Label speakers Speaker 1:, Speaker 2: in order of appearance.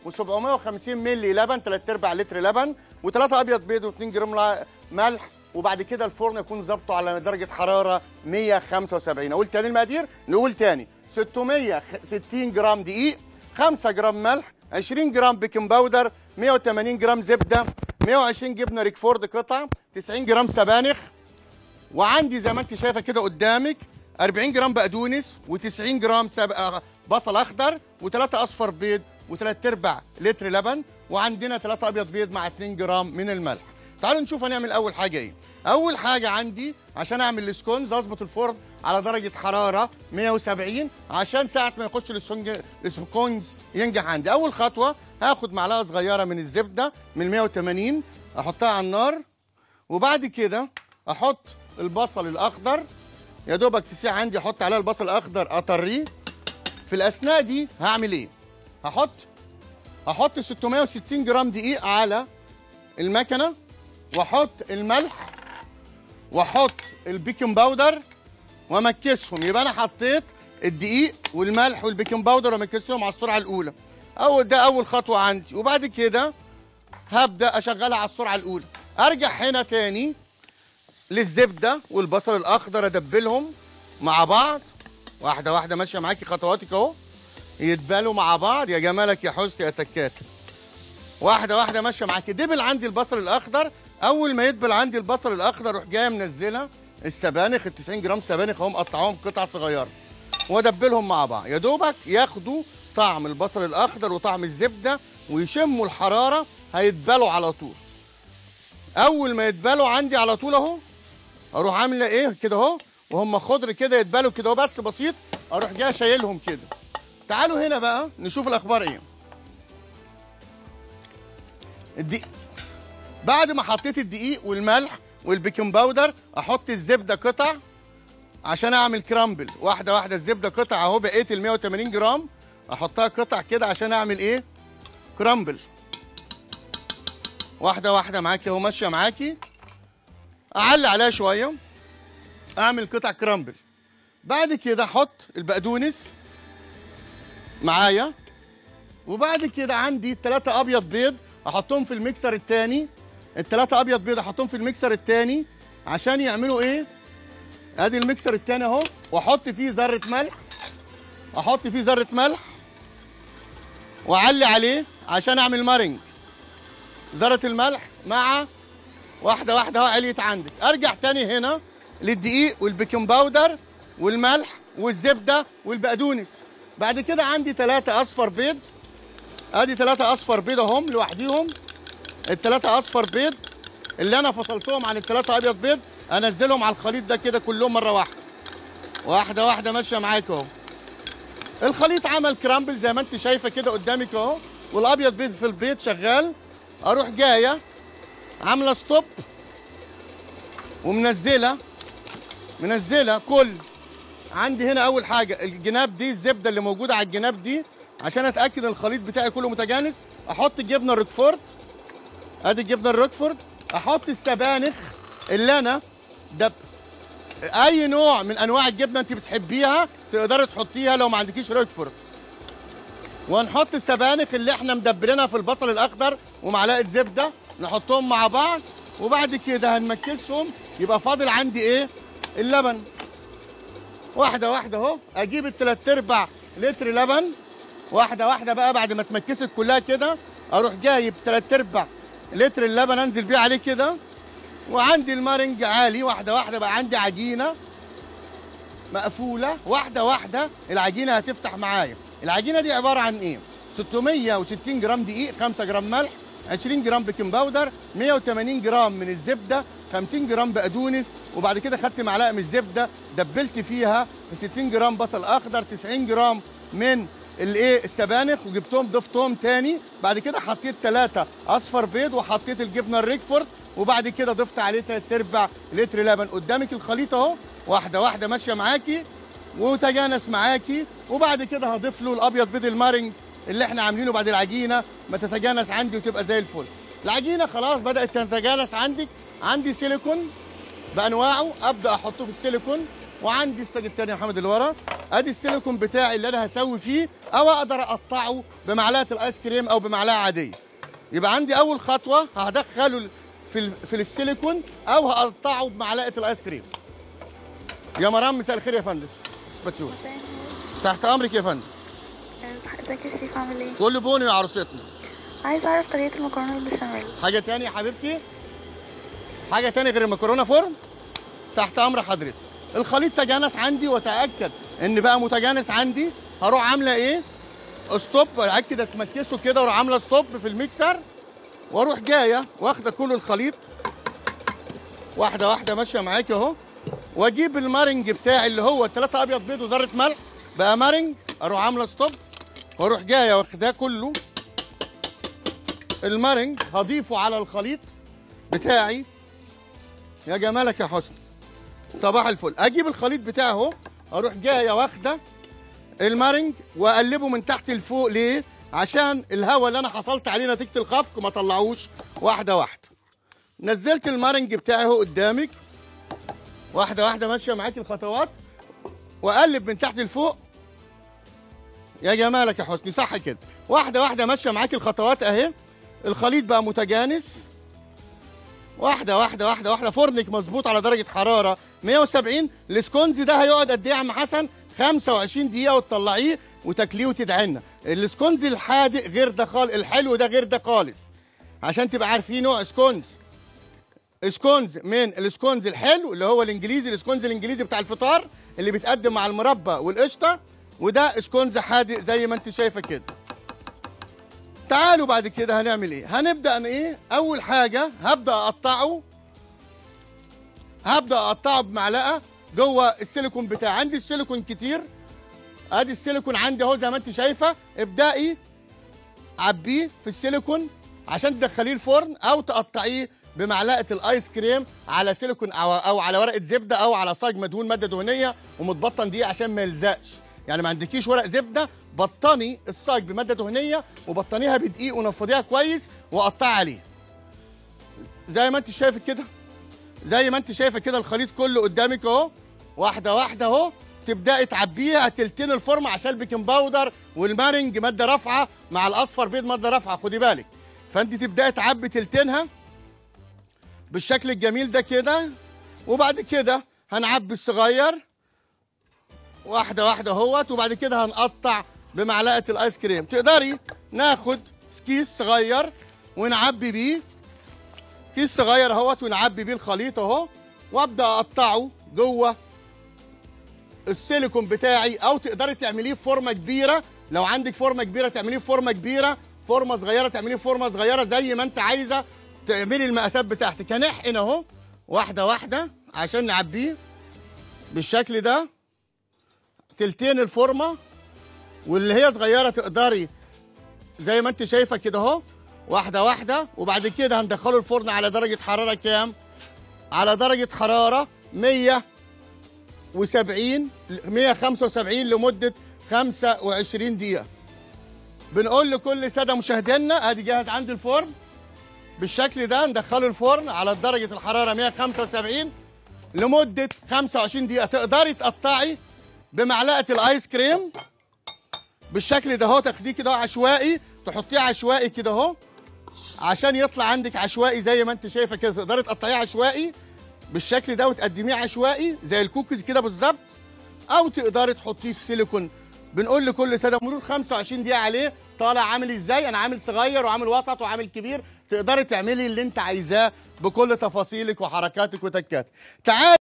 Speaker 1: و750 مللي لبن 3 ارباع لتر لبن و3 ابيض بيض و2 جرام لا- ملح وبعد كده الفرن يكون ظابطه على درجه حراره 175 اقول تاني المقادير نقول تاني 660 جرام دقيق 5 جرام ملح 20 جرام بيكنج باودر 180 جرام زبده 120 جبنه ريكفورد قطع 90 جرام سبانخ وعندي زي ما انت شايفه كده قدامك 40 جرام بقدونس و90 جرام سب... آه، بصل اخضر و3 اصفر بيض و3 ارباع لتر لبن وعندنا 3 ابيض بيض مع 2 جرام من الملح تعالوا نشوف هنعمل اول حاجه ايه اول حاجه عندي عشان اعمل السكونز اظبط الفرن على درجه حراره 170 عشان ساعه ما يخش السونج- السكونز ينجح عندي اول خطوه هاخد معلقه صغيره من الزبده من 180 احطها على النار وبعد كده احط البصل الاخضر يا دوبك تسيع عندي احط عليها البصل الاخضر اطريه في الاثناء دي هعمل ايه هحط هحط 660 جرام دقيق على المكنه واحط الملح واحط البيكنج باودر وامكسهم يبقى انا حطيت الدقيق والملح والبيكنج باودر وامكسهم على السرعه الاولى اول ده اول خطوه عندي وبعد كده هبدا اشغلها على السرعه الاولى ارجع هنا تاني للزبده والبصل الاخضر ادبلهم مع بعض واحده واحده ماشيه معاكي خطواتك اهو يتبالوا مع بعض يا جمالك يا حسن يا تكات واحده واحده ماشيه معاكي دبل عندي البصل الاخضر اول ما يدبل عندي البصل الاخضر اروح جايه منزله السبانخ ال 90 جرام سبانخ اهو مقطعهم قطع صغيره وادبلهم مع بعض يا دوبك ياخدوا طعم البصل الاخضر وطعم الزبده ويشموا الحراره هيتبالوا على طول اول ما يتبالوا عندي على طول اهو اروح عامله ايه كده اهو وهم خضر كده يتبالوا كده اهو بس بسيط اروح جاي شايلهم كده تعالوا هنا بقى نشوف الاخبار ايه الدقيق بعد ما حطيت الدقيق والملح والبيكنج باودر احط الزبده قطع عشان اعمل كرامبل واحده واحده الزبده قطع اهو بقيت ال 180 جرام احطها قطع كده عشان اعمل ايه كرامبل واحده واحده معاكي اهو ماشيه معاكي اعلي عليها شويه اعمل قطع كرامبل بعد كده احط البقدونس معايا وبعد كده عندي ثلاثة ابيض بيض احطهم في الميكسر الثاني الثلاثة ابيض بيض احطهم في الميكسر الثاني عشان يعملوا ايه ادي الميكسر الثاني اهو واحط فيه ذره ملح احط فيه ذره ملح واعلي عليه عشان اعمل مارنج ذره الملح مع واحده واحده اهو عليت عندك ارجع تاني هنا للدقيق والبيكنج باودر والملح والزبده والبقدونس بعد كده عندي ثلاثة اصفر بيض ادي ثلاثة اصفر بيض اهم لوحديهم الثلاثة اصفر بيض اللي انا فصلتهم عن الثلاثة ابيض بيض انزلهم على الخليط ده كده كلهم مرة واحدة واحدة واحدة ماشية معاك اهو الخليط عمل كرامبل زي ما انت شايفة كده قدامك اهو والابيض بيض في البيض شغال اروح جاية عاملة ستوب ومنزلة منزلة كل عندي هنا اول حاجة الجناب دي الزبدة اللي موجودة على الجناب دي عشان اتاكد ان الخليط بتاعي كله متجانس احط الجبنه الروكفورد ادي الجبنه الروكفورد احط السبانخ اللي انا دب اي نوع من انواع الجبنه انت بتحبيها تقدري تحطيها لو ما عندكيش روكفورد وهنحط السبانخ اللي احنا مدبرينها في البصل الاخضر ومعلقه زبده نحطهم مع بعض وبعد كده هنمكسهم يبقى فاضل عندي ايه اللبن واحده واحده اهو اجيب التلات ارباع لتر لبن واحده واحده بقى بعد ما اتمكست كلها كده اروح جايب تلات ارباع لتر اللبن انزل بيه عليه كده وعندي المارنج عالي واحده واحده بقى عندي عجينه مقفوله واحده واحده العجينه هتفتح معايا العجينه دي عباره عن ايه 660 جرام دقيق 5 جرام ملح 20 جرام بيكنج باودر 180 جرام من الزبده 50 جرام بقدونس وبعد كده خدت معلقه من الزبده دبلت فيها في 60 جرام بصل اخضر 90 جرام من الايه السبانخ وجبتهم ضفتهم تاني بعد كده حطيت ثلاثة اصفر بيض وحطيت الجبنه الريكفورد وبعد كده ضفت عليه ثلاث ارباع لتر لبن قدامك الخليط اهو واحده واحده ماشيه معاكي وتجانس معاكي وبعد كده هضيف له الابيض بيض المارنج اللي احنا عاملينه بعد العجينه ما تتجانس عندي وتبقى زي الفل العجينه خلاص بدات تتجانس عندك عندي سيليكون بانواعه ابدا احطه في السيليكون وعندي الساج التاني يا محمد اللي ورا ادي السيليكون بتاعي اللي انا هسوي فيه او اقدر اقطعه بمعلقه الايس كريم او بمعلقه عاديه يبقى عندي اول خطوه هدخله في ال- في السيليكون او هقطعه بمعلقه الايس كريم يا مرام مساء الخير يا فندم بتشوف تحت امرك يا فندم
Speaker 2: ازيك يا شريف عامل ايه؟
Speaker 1: كل بوني يا عروستنا
Speaker 2: عايز اعرف طريقة المكرونة بالبشاميل
Speaker 1: حاجه تانية يا حبيبتي حاجه تانية غير المكرونه فرن تحت امر حضرتك الخليط تجانس عندي وتاكد ان بقى متجانس عندي هروح عامله ايه ستوب اكد اتمكسه كده واروح عامله ستوب في الميكسر واروح جايه واخده كل الخليط واحده واحده ماشيه معاكي اهو واجيب المارنج بتاعي اللي هو ثلاثة ابيض بيض وذره ملح بقى مارنج اروح عامله ستوب واروح جايه واخداه كله المارنج هضيفه على الخليط بتاعي يا جمالك يا حسن صباح الفل اجيب الخليط بتاعي اهو اروح جايه واخده المارنج واقلبه من تحت لفوق ليه عشان الهواء اللي انا حصلت عليه نتيجه الخفق ما طلعوش واحده واحده نزلت المارنج بتاعي اهو قدامك واحده واحده ماشيه معاكي الخطوات واقلب من تحت لفوق يا جمالك يا حسني صح كده واحده واحده ماشيه معاكي الخطوات اهي الخليط بقى متجانس واحده واحده واحده واحده فرنك مظبوط على درجه حراره 170 السكونز ده هيقعد قد ايه يا عم حسن 25 دقيقه وتطلعيه وتاكليه وتدعنا السكونز الحادق غير ده خالص الحلو ده غير ده خالص عشان تبقى عارفين نوع سكونز سكونز من السكونز الحلو اللي هو الانجليزي السكونز الانجليزي بتاع الفطار اللي بيتقدم مع المربى والقشطه وده سكونز حادق زي ما انت شايفه كده تعالوا بعد كده هنعمل ايه هنبدا ان ايه اول حاجه هبدا اقطعه هبدا اقطعه بمعلقه جوه السيليكون بتاعي عندي السيليكون كتير ادي السيليكون عندي اهو زي ما انت شايفه ابدأي عبيه في السيليكون عشان تدخليه الفرن او تقطعيه بمعلقه الايس كريم على سيليكون او, أو على ورقه زبده او على صاج مدهون ماده دهنيه ومتبطن دي عشان ما يلزقش يعني ما عندكيش ورق زبده بطني الصاج بماده دهنيه وبطنيها بدقيق ونفضيها كويس وقطعي عليه زي ما انت شايفه كده زي ما انت شايفه كده الخليط كله قدامك اهو واحده واحده اهو تبداي تعبيها تلتين الفورمه عشان البيكنج باودر والمارنج ماده رافعه مع الاصفر بيض ماده رافعه خدي بالك فانت تبداي تعبي تلتينها بالشكل الجميل ده كده وبعد كده هنعبي الصغير واحده واحده اهوت وبعد كده هنقطع بمعلقه الايس كريم تقدري ناخد كيس صغير ونعبي بيه كيس صغير اهوت ونعبي بيه الخليط اهو وابدا اقطعه جوه السيليكون بتاعي او تقدري تعمليه في فورمه كبيره لو عندك فورمه كبيره تعمليه في فورمه كبيره فورمه صغيره تعمليه في فورمه صغيره زي ما انت عايزه تعملي المقاسات بتاعتك هنحقن اهو واحده واحده عشان نعبيه بالشكل ده تلتين الفورمه واللي هي صغيره تقدري زي ما انت شايفه كده اهو واحده واحده وبعد كده هندخله الفرن على درجه حراره كام على درجه حراره 170 175 لمده 25 دقيقه بنقول لكل ساده مشاهدينا ادي جاهز عندي الفرن بالشكل ده ندخله الفرن على درجه الحراره 175 لمده 25 دقيقه تقدري تقطعي بمعلقه الايس كريم بالشكل ده اهو تاخديه كده اهو عشوائي تحطيه عشوائي كده اهو عشان يطلع عندك عشوائي زي ما انت شايفه كده تقدري تقطعيه عشوائي بالشكل ده وتقدميه عشوائي زي الكوكيز كده بالظبط او تقدري تحطيه في سيليكون بنقول لكل ساده مرور 25 دقيقه عليه طالع عامل ازاي انا عامل صغير وعامل وسط وعامل كبير تقدري تعملي اللي انت عايزاه بكل تفاصيلك وحركاتك وتكاتك تعالي